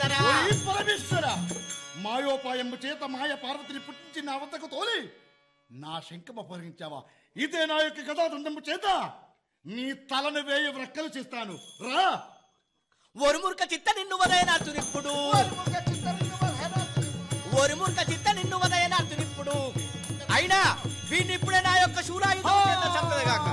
ఓయ్ పరమేశ్వర మాయోపాయము చేత మాయ పార్వతిని పుట్టించి నా వద్దకు తోలి నా శంఖం అపహరించావా ఇదే నా యొక్క గదాదండము చేత నీ తలను వేయి వ్రక్కలు చేస్తాను రా ఒరుముర్క చిత్త నిన్ను వదయనార్తునిప్పుడు ఒరుముర్క చిత్త నిన్ను వదయనార్తునిప్పుడు అయినా వీడిని ఇప్పుడే నా యొక్క శూలాయుధం చేత చంపదగాక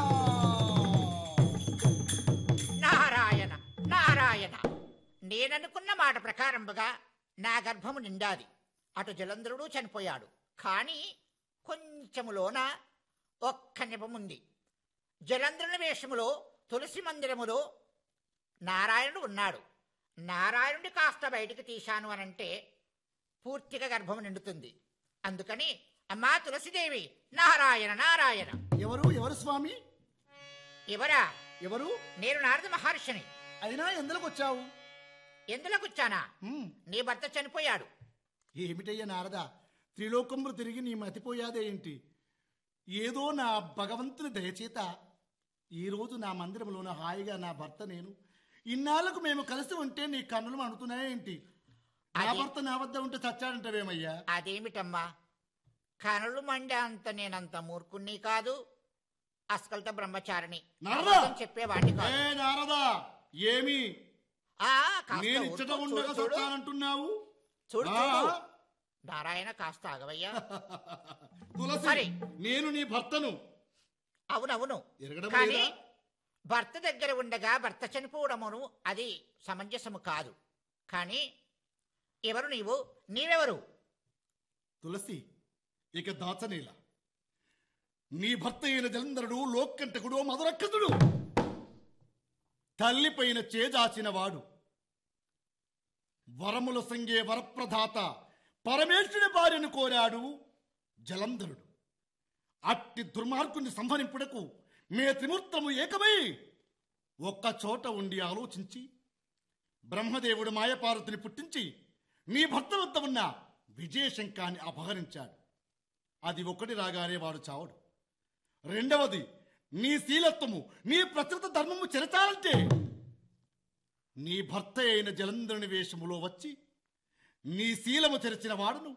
నారాయణ నారాయణ నేననుకున్న మాట ప్రకారంగా నా గర్భము నిండాది అటు జలంధ్రుడు చనిపోయాడు కానీ కొంచెములోన ఒక్క నిపముంది జలంధ్రుని వేషములో తులసి మందిరములో నారాయణుడు ఉన్నాడు నారాయణుడి కాస్త బయటికి తీశాను అనంటే పూర్తిగా గర్భము నిండుతుంది అందుకని అమ్మా తులసిదేవి నారాయణ నారాయణ ఎవరు ఎవరు స్వామి ఎవరా ఎవరు నేను నారద మహర్షిని అయినా ఎందులోకి వచ్చావు ఎందులో కూర్చానా హ్మ్, నీ భర్త చనిపోయాడు ఏమిటయ్యా నారదా త్రిలోకములు తిరిగి నీ మతిపోయాదే ఏంటి ఏదో నా భగవంతుని దయచేత ఈరోజు నా మందిరంలోన హాయిగా నా భర్త నేను ఇన్నాళ్లకు మేము కలిసి ఉంటే నీ కన్నులు అనుతున్నాయేంటి నా అది- భర్త నా వద్ద ఉంటే చచ్చాడంటవేమయ్యా అదేమిటమ్మా కనులు మండే అంత నేనంత మూర్ఖుణ్ణి కాదు అస్కల్త బ్రహ్మచారిని నారదా! అబద్ధం చెప్పేవాడిని ఏ కాదు నారదా ఏమి ఆ, కాస్త నేను ఊరుకో, ఇచ్చట చూడు, ఉండగా చూడు, చచ్చానంటున్నావు చూడు, ఆ? చూడు. నారాయణ కాస్త ఆగవయ్యా తులసి సరే. నేను నీ భర్తను అవునవును ఎరగడం కానీ లేదా? భర్త దగ్గర ఉండగా భర్త చనిపోవడమును అది సమంజసము కాదు కానీ ఎవరు నీవు నీవెవరు తులసి ఇక దాచనేల నీ భర్త అయిన జలంధరుడు లోక్కంటకుడు మధురక్కతుడు తల్లిపైన చేజాచిన వాడు వరముల సంగే వరప్రదాత పరమేశ్వరుని భార్యను కోరాడు జలంధరుడు అట్టి దుర్మార్గుని సంహరింపుటకు మే త్రిమూర్తము ఏకమై ఒక్క చోట ఉండి ఆలోచించి బ్రహ్మదేవుడు మాయపార్వతిని పుట్టించి నీ భర్త వద్ద ఉన్న విజయశంకాన్ని అపహరించాడు అది ఒకటి రాగానే వాడు చావడు రెండవది నీ శీలత్వము నీ ప్రకృత ధర్మము చెరచాలంటే నీ భర్త అయిన జలంధరుని వేషములో వచ్చి నీ శీలము చెరిచిన వాడును